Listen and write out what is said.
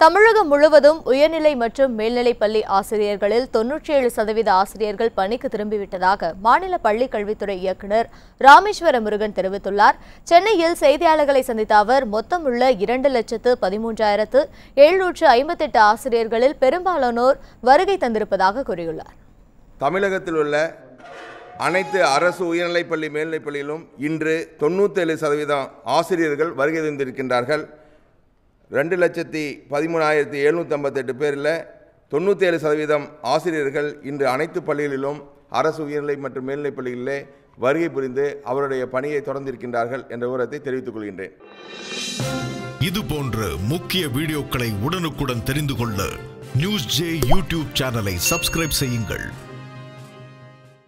தமிழகம் முழுவதும் உயர்நிலை மற்றும் மேல்நிலைப் பள்ளி ஆசிரியர்களில் தொன்னூற்றி ஏழு சதவீத ஆசிரியர்கள் பணிக்கு திரும்பிவிட்டதாக மாநில பள்ளிக் கல்வித்துறை இயக்குநர் ராமேஸ்வர முருகன் தெரிவித்துள்ளார் சென்னையில் செய்தியாளர்களை சந்தித்த அவர் மொத்தமுள்ள இரண்டு லட்சத்து பதிமூன்றாயிரத்து எழுநூற்று ஐம்பத்தெட்டு ஆசிரியர்களில் பெரும்பாலானோர் வருகை தந்திருப்பதாக கூறியுள்ளார் தமிழகத்தில் உள்ள அனைத்து அரசு உயர்நிலைப்பள்ளி மேல்நிலைப்பள்ளியிலும் இன்று தொண்ணூற்றேழு சதவீதம் ஆசிரியர்கள் வருகை தந்திருக்கின்றார்கள் ரெண்டு லட்சத்தி பதிமூணாயிரத்தி எழுநூற்றி ஐம்பத்தெட்டு பேரில் தொண்ணூற்றேழு சதவீதம் ஆசிரியர்கள் இன்று அனைத்து பள்ளிகளிலும் அரசு உயர்நிலை மற்றும் மேல்நிலைப் பள்ளிகளிலே வருகை புரிந்து அவருடைய பணியை தொடர்ந்திருக்கின்றார்கள் என்ற விவரத்தை தெரிவித்துக் கொள்கின்றேன் இது போன்ற முக்கிய வீடியோக்களை உடனுக்குடன் தெரிந்து கொள்ள நியூஸ் ஜே யூடியூப் சேனலை சப்ஸ்கிரைப் செய்யுங்கள்